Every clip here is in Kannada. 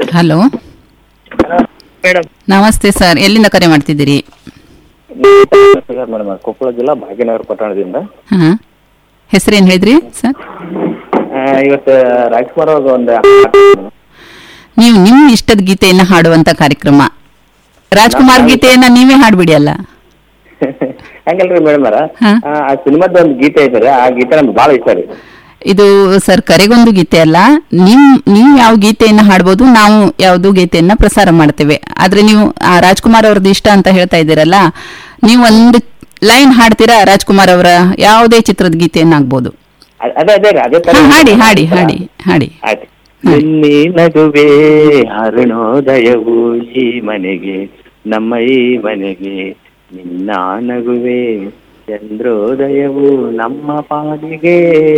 ಹಲೋ ಮೇಡಮ್ ನಮಸ್ತೆ ಸರ್ ಎಲ್ಲಿಂದ ಕರೆ ಮಾಡ್ತಿದ್ದೀರಿ ಮೇಡಮ್ ಕೊಪ್ಪಳ ಜಿಲ್ಲಾ ಭಾಗ್ಯನಗರ ಪಟ್ಟಣದಿಂದ ಹಾಂ ಹೆಸರೇನು ಹೇಳಿದ್ರಿ ಸರ್ ಆ, ಇವತ್ತು ರಾಜ್ಕುಮಾರ್ ಅವ್ರದ್ದು ಒಂದು ನೀವು ನಿಮ್ಮ ಇಷ್ಟದ ಗೀತೆಯನ್ನು ಹಾಡುವಂತ ಕಾರ್ಯಕ್ರಮ ರಾಜ್ಕುಮಾರ್ ಗೀತೆಯನ್ನ ನೀವೇ ಹಾಡ್ಬಿಡಿ ಅಲ್ಲ ಹಂಗಲ್ರಿ ಮೇಡಮ್ ಅವರ ಹಾ. ಆ ಸಿನಿಮಾದ ಒಂದು ಗೀತೆ ಐತೆ ಆ ಗೀತೆ ನಮ್ಗೆ ಭಾಳ ಇಷ್ಟ ರೀ ಇದು ಸರ್ ಕರೆಗೊಂದು ಗೀತೆ ಅಲ್ಲ ನಿಮ್ ನೀವು ಯಾವ ಗೀತೆಯನ್ನ ಹಾಡ್ಬೋದು ನಾವು ಯಾವುದು ಗೀತೆಯನ್ನ ಪ್ರಸಾರ ಮಾಡ್ತೇವೆ ಆದ್ರೆ ನೀವು ಆ ರಾಜ್ಕುಮಾರ್ ಅವ್ರದ್ದು ಇಷ್ಟ ಅಂತ ಹೇಳ್ತಾ ಇದ್ದೀರಲ್ಲ ನೀವು ಒಂದು ಲೈನ್ ಹಾಡ್ತೀರಾ ರಾಜ್ಕುಮಾರ್ ಅವರ ಯಾವುದೇ ಚಿತ್ರದ ಗೀತೆಯನ್ನ ಆಗ್ಬೋದು ಅ- ಅದೇ ಅದೇ ರೀ ಅದೇ ತರ ಹಾ, ಹಾಡಿ ಹಾಡಿ ಹಾಡಿ ಹಾಡಿ ಆಯ್ತು ನಿನ್ನೆ ನಗುವೆ ಅರುಣೋದಯವು ಈ ಮನೆಗೆ ನಮ್ಮ ಈ ಮನೆಗೆ ನಿನ್ನ ನಗುವೆ ಚಂದ್ರೋದಯವು ನಮ್ಮ ಪಾಲಿಗೆ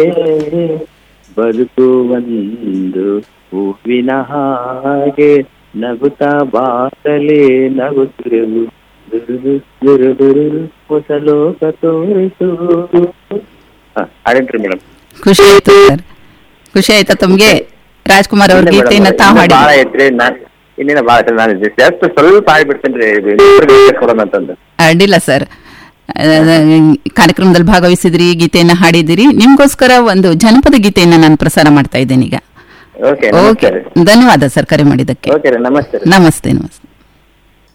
ಬದುಕು ಒಂದು ಹೂವಿನ ಹಾಗೆ ನಗುತ್ತಾ ಬಾಸಲೆ ನಗುತ್ತಿರುವು ದುರುದು ದುರುದುರು ಹೊಸ ಲೋಕ ತೋರಿಸು ಅದೇನ್ರಿ ಮೇಡಮ್ ಖುಷಿ ಆಯ್ತು ಸರ್ ಖುಷಿ ಆಯ್ತಾ ತಮ್ಗೆ ರಾಜ್ಕುಮಾರ್ ಅವ್ರ ಗೀತೆಯನ್ನ ತಾವು ಹಾಡಿ ಭಾಳ ಐತ್ರಿ ನಾನ್ ಇನ್ನೇನ ಭಾಳ ಐತ್ರಿ ನಾನು ಜಸ್ಟ್ ಸ್ವಲ್ಪ ಹಾಡ್ಬಿಡ್ತೇನೆ ರೀ ಕೊಡೋಣ ಅಂತಂದು ಅಡ್ಡಿಲ್ಲ ಸರ್ ಕಾರ್ಯಕ್ರಮದಲ್ಲಿ ಭಾಗವಹಿಸಿದ್ರಿ ಗೀತೆಯನ್ನ ಹಾಡಿದಿರಿ ನಿಮ್ಗೋಸ್ಕರ ಒಂದು ಜನಪದ ಗೀತೆಯನ್ನ ನಾನು ಪ್ರಸಾರ ಮಾಡ್ತಾ ಇದ್ದೇನೆ ಈಗ ಓಕೆ ಓಕೆ ನಮಸ್ತೆ ರೀ ಧನ್ಯವಾದ ಸರ್ ಕರೆ ಮಾಡಿದ್ದಕ್ಕೆ ಓಕೆ ರೀ ನಮಸ್ತೆ ರೀ ನಮಸ್ತೆ ನಮಸ್ತೆ